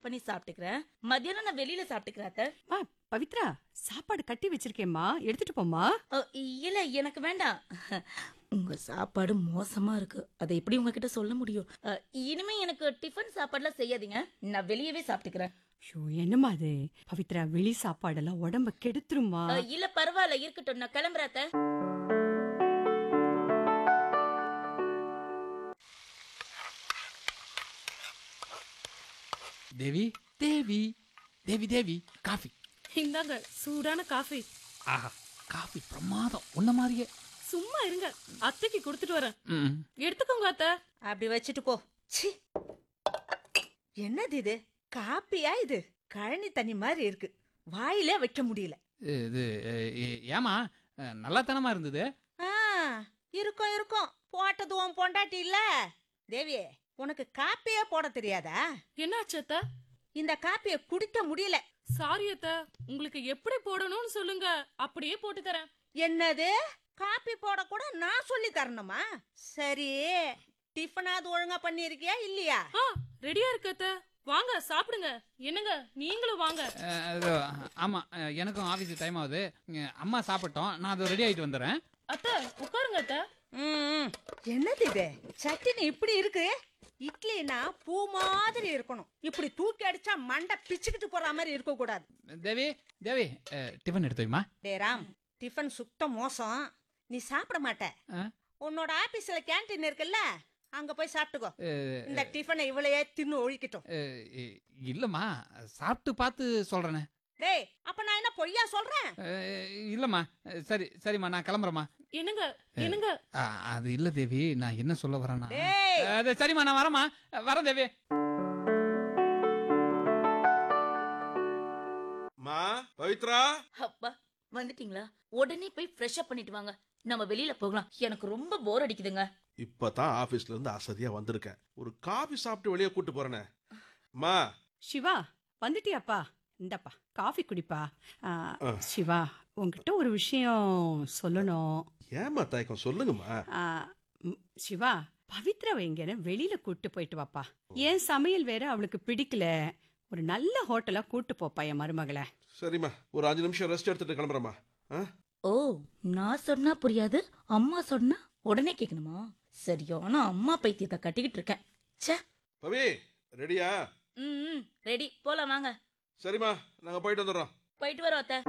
பண்ணி சாப்பிட்டுக்கிறேன் மத்தியானம் நான் வெளியில சாப்பிட்டுக்கிறேன் அத்தை. மா பவித்ரா சாப்பாடு கட்டி வச்சிருக்கேம்மா எடுத்துட்டு போம்மா அ, இல்ல எனக்கு வேண்டாம் உங்க சாப்பாடு மோசமா இருக்கு அதை எப்படி உங்ககிட்ட சொல்ல முடியும் அ, இனிமே எனக்கு டிஃபன் சாப்பாடுலாம் செய்யாதீங்க நான் வெளியவே சாப்பிட்டுக்கிறேன் ஐயோ என்னம்மா அது பவித்ரா வெளி சாப்பாடெல்லாம் உடம்ப கெடுத்துருமா அ, இல்ல பரவாயில்ல இருக்கட்டும் நான் கிளம்புறேன் அத்தை. தேவி தேவி தேவி தேவி காஃபி இந்தாங்க சூடான காஃபி ஆஹா காஃபி பிரமாதம் உன்ன மாதிரியே சும்மா இருங்க அத்தைக்கு கொடுத்துட்டு வரேன் ம் எடுத்துக்கோங்க அத்தை அப்படி வச்சுட்டு போ சி என்னது இது காப்பியா இது கழனி தண்ணி மாதிரி இருக்கு வாயிலே வைக்க முடியல இது அஹ், ஏ- ஏம்மா அஹ், நல்லாத்தனமா இருந்தது ஆ இருக்கும் இருக்கும் போட்டது உன் பொண்டாட்டி இல்ல தேவி உனக்கு காப்பியே போட தெரியாதா என்னாச்சு அத்தை இந்த காப்பியை குடிக்க முடியல சாரி அத்தை உங்களுக்கு எப்படி போடணும்னு சொல்லுங்க அப்படியே போட்டு தரேன் என்னது காப்பி போட கூட நான் சொல்லி தரணுமா சரி டிஃபனாவது ஒழுங்கா பண்ணிருக்கியா இல்லையா ஆ ரெடியா இருக்கு அத்தை வாங்க சாப்பிடுங்க என்னங்க நீங்களும் வாங்க அஹ், அது, ஆமா அஹ், எனக்கும் ஆஃபீஸ் டைம் ஆகுது அஹ், அம்மா சாப்பிட்டோம் நான் அது ரெடி ஆயிட்டு வந்துடுறேன் அத்தை உட்காருங்க அத்தை ம், என்னது இது சட்டினி இப்படி இருக்கு இட்லினா பூ மாதிரி இருக்கணும் இப்படி தூக்கி அடிச்சா மண்டை பிச்சுக்கிட்டு போற மாதிரி இருக்க கூடாது தேவி தேவி அஹ், டிஃபன் எடுத்து வைமா டே ராம் டிஃபன் சுத்த மோசம் நீ சாப்பிட மாட்ட ஆ? உன்னோட ஆபீஸ்ல கேண்டீன் இருக்குல்ல அங்க போய் சாப்பிட்டுக்கோ அஹ், இந்த டிஃபனை இவளையே தின்னு ஒழிக்கட்டும் அஹ், இ- இல்லம்மா சாப்பிட்டு பார்த்து சொல்றேனே டேய் அப்ப நான் என்ன பொய்யா சொல்றேன் அஹ், இல்லம்மா அஹ், சரி சரிம்மா நான் கிளம்புறேம்மா என்னங்க என்னங்க அஹ், அது இல்ல தேவி நான் என்ன சொல்ல வரேன்னா டேய் அது சரிம்மா நான் வரேம்மா வரேன் தேவி மா பவித்ரா அப்பா வந்துட்டீங்களா உடனே போய் ஃப்ரெஷ் அப் பண்ணிட்டு வாங்க நம்ம வெளியில போகலாம் எனக்கு ரொம்ப போர் அடிக்குதுங்க இப்பதான் ஆபீஸ்ல இருந்து அசதியா வந்திருக்கேன் ஒரு காபி சாப்பிட்டு வெளியே கூட்டு போறேனே மா சிவா வந்துட்டியாப்பா இந்தப்பா காஃபி குடிப்பா ஆ, ஆ. சிவா உன்கிட்ட ஒரு விஷயம் சொல்லணும் ஏமா தயக்கம் சொல்லுங்கம்மா ஆ, ம், சிவா பவித்ராவை எங்கேன வெளியில கூட்டு போயிட்டு வாப்பா என் சமையல் வேற அவளுக்கு பிடிக்கல ஒரு நல்ல ஹோட்டலா கூட்டு போப்பா என் மருமகளை சரிம்மா ஒரு அஞ்சு நிமிஷம் ரெஸ்ட் எடுத்துட்டு கிளம்புறேம்மா ஆ? ஓ நான் சொன்னா புரியாது அம்மா சொன்னா உடனே கேட்கணுமா சரியான அம்மா பைத்தியத்தை கட்டிக்கிட்டு இருக்கேன் ச்சே பவி ரெடியா ம் ரெடி போலாம் வாங்க சரிம்மா நாங்க போயிட்டு வந்துடுறோம் போயிட்டு வரோம் அத்தை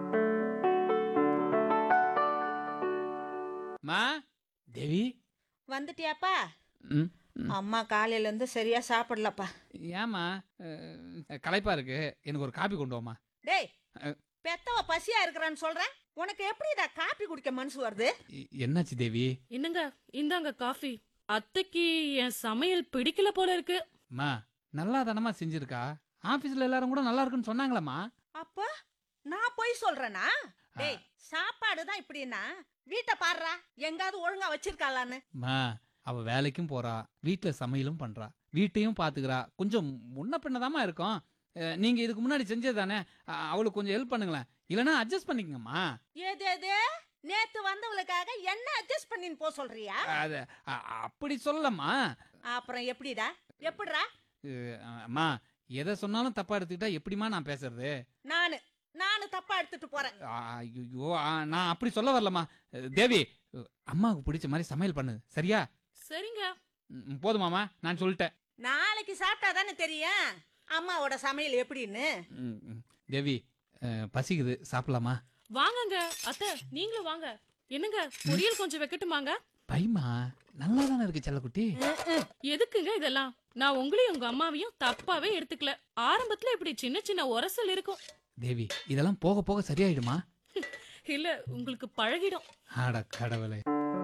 மா தேவி வந்துட்டியாப்பா ம் ம். அம்மா காலையில இருந்து சரியா சாப்பிடலப்பா ஏம்மா அஹ், களைப்பா இருக்கு எனக்கு ஒரு காபி கொண்டு வாமா டேய் அ. பெத்தவ பசியா இருக்கிறான்னு சொல்றேன் உனக்கு எப்படிடா காப்பி குடிக்க மனசு வருது என்னாச்சு தேவி என்னங்க இந்தாங்க காஃபி அத்தைக்கு என் சமையல் பிடிக்கல போல இருக்கு மா நல்லா தானமா செஞ்சிருக்கா ஆபீஸ்ல எல்லாரும் கூட நல்லா இருக்குன்னு சொன்னாங்களம்மா அப்ப நான் போய் சொல்றேனா டேய் சாப்பாடு தான் இப்படின்னா வீட்டை பாருடா எங்காவது ஒழுங்கா வச்சிருக்காளான்னு மா அவ வேலைக்கும் போறா வீட்ல சமையலும் பண்றா வீட்டையும் பாத்துக்கிறா கொஞ்சம் முன்ன பின்னதாம்மா இருக்கும் அஹ், நீங்க இதுக்கு முன்னாடி செஞ்சது தானே அ- அவளுக்கு கொஞ்சம் ஹெல்ப் பண்ணுங்களேன் இல்லைன்னா அட்ஜஸ்ட் பண்ணிக்கங்கம்மா ஏது ஏது நேத்து வந்தவளுக்காக என்ன அட்ஜஸ்ட் பண்ணின்னு போ சொல்றியா அது அ- அப்படி சொல்லம்மா அப்புறம் எப்படிடா எப்படிடா அஹ், அம்மா எதை சொன்னாலும் தப்பா எடுத்துக்கிட்டா எப்படிம்மா நான் பேசுறது நானு நானு தப்பா எடுத்துட்டு போறேன் ஐயோ நான் அப்படி சொல்ல வரலம்மா அஹ், தேவி அஹ், அம்மாவுக்கு பிடிச்ச மாதிரி சமையல் பண்ணு சரியா சரிங்க ம், போதுமாமா நான் சொல்லிட்டேன் நாளைக்கு சாப்பிட்டா தானே தெரியும் அம்மாவோட சமையல் எப்படின்னு ம், ம். தேவி அஹ், பசிக்குது சாப்பிடலாமா வாங்கங்க அத்தை நீங்களும் வாங்க என்னங்க பொரியல் கொஞ்சம் வைக்கட்டுமாங்க பைமா நல்லா தானே இருக்கு செல்லக்குட்டி எதுக்குங்க இதெல்லாம் நான் உங்களையும் உங்க அம்மாவையும் தப்பாவே எடுத்துக்கல ஆரம்பத்துல இப்படி சின்ன சின்ன உரசல் இருக்கும் தேவி இதெல்லாம் போக போக சரியாயிடுமா இல்ல உங்களுக்கு பழகிடும் ஆட கடவுளே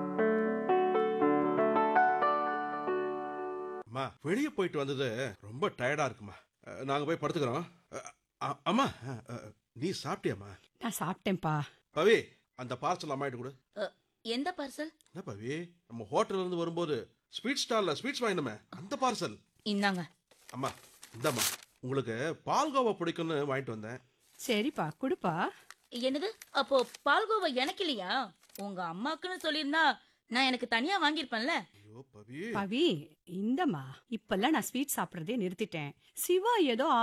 அம்மா வெளியே போயிட்டு வந்தது ரொம்ப டயர்டா இருக்குமா அஹ், நாங்க போய் படுத்துக்கிறோம் அஹ், அ- அம்மா அஹ், அஹ், நீ சாப்பிட்டியாம்மா நான் சாப்பிட்டேன்ப்பா பவி அந்த பார்சல் அம்மாயிட்டு கொடு எந்த பார்சல் என்ன பவி நம்ம ஹோட்டல்ல இருந்து வரும்போது ஸ்வீட் ஸ்டால்ல ஸ்வீட்ஸ் வாங்கினோமே அந்த பார்சல் இந்தாங்க அம்மா இந்தாம்மா உங்களுக்கு பால்கோவா பிடிக்கும்னு வாங்கிட்டு வந்தேன் சரிப்பா கொடுப்பா என்னது அப்போ பால்கோவா எனக்கு இல்லையா உங்க அம்மாக்குன்னு சொல்லியிருந்தா நான் எனக்கு தனியா வாங்கியிருப்பேன்ல ஐயோ பவி பவி இந்தம்மா இப்பெல்லாம் நான் ஸ்வீட் சாப்பிட்றதே நிறுத்திட்டேன் சிவா ஏதோ